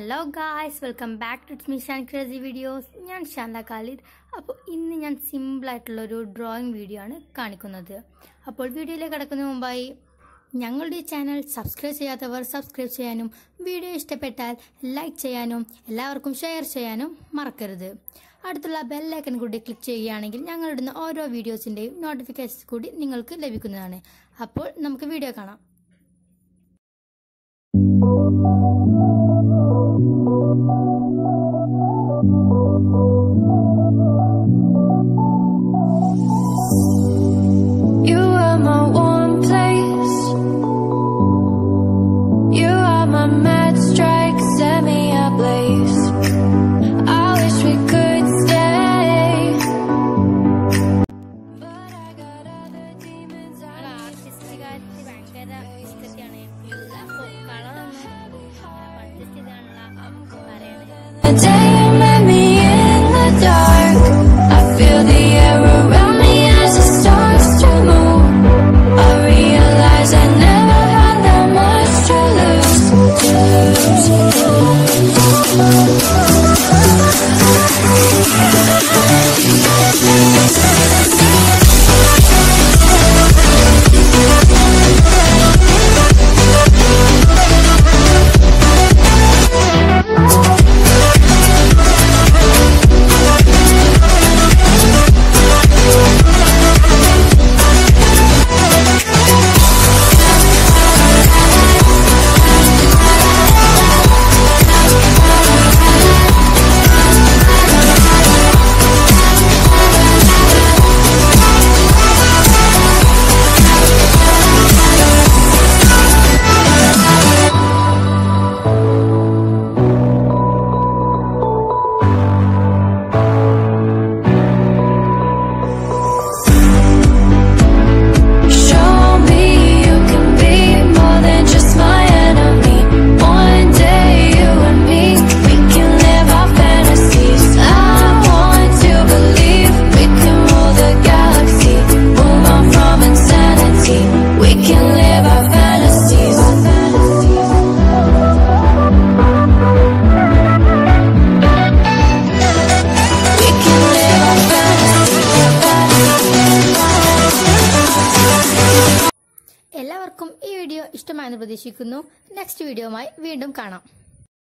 Hello guys welcome back to me Shan crazy videos ഞാൻ ശാന്ത ഖാലിദ് അപ്പോൾ ഇന്ന് ഞാൻ സിമ്പിളായിട്ടുള്ളൊരു ഡ്രോയിങ് വീഡിയോ ആണ് കാണിക്കുന്നത് അപ്പോൾ വീഡിയോയിലേക്ക് കടക്കുന്നതിന് മുമ്പായി ഞങ്ങളുടെ ഈ ചാനൽ സബ്സ്ക്രൈബ് ചെയ്യാത്തവർ സബ്സ്ക്രൈബ് ചെയ്യാനും വീഡിയോ ഇഷ്ടപ്പെട്ടാൽ ലൈക്ക് ചെയ്യാനും എല്ലാവർക്കും ഷെയർ ചെയ്യാനും മറക്കരുത് അടുത്തുള്ള ബെല്ലൈക്കൺ കൂടി ക്ലിക്ക് ചെയ്യുകയാണെങ്കിൽ ഞങ്ങളിടുന്ന ഓരോ വീഡിയോസിൻ്റെയും നോട്ടിഫിക്കേഷൻസ് കൂടി നിങ്ങൾക്ക് ലഭിക്കുന്നതാണ് അപ്പോൾ നമുക്ക് വീഡിയോ കാണാം You are my one place. You are my mad strike, set me ablaze. I wish we could stay. But I got other demons I artist കാര്യത്തിൽ ഭയങ്കര ഇഷ്ടത്തെയാണ് അപ്പോൾ കളറൊന്നും പർച്ചേസ് ചെയ്താണല്ലോ പറയണത് The day you met me in the dark, I feel the air around me as it starts to move. I realize I never had that much to lose. To lose. Show me you can be more than just my enemy. One day you and me, we can live our fantasies. I want to believe we can rule the galaxy. Move on from insanity. We can live our fantasies. We can live our fantasies. എല്ലാവർക്കും ഈ video ഇഷ്ടമായെന്ന് പ്രതീക്ഷിക്കുന്നു next വീഡിയോയുമായി വീണ്ടും കാണാം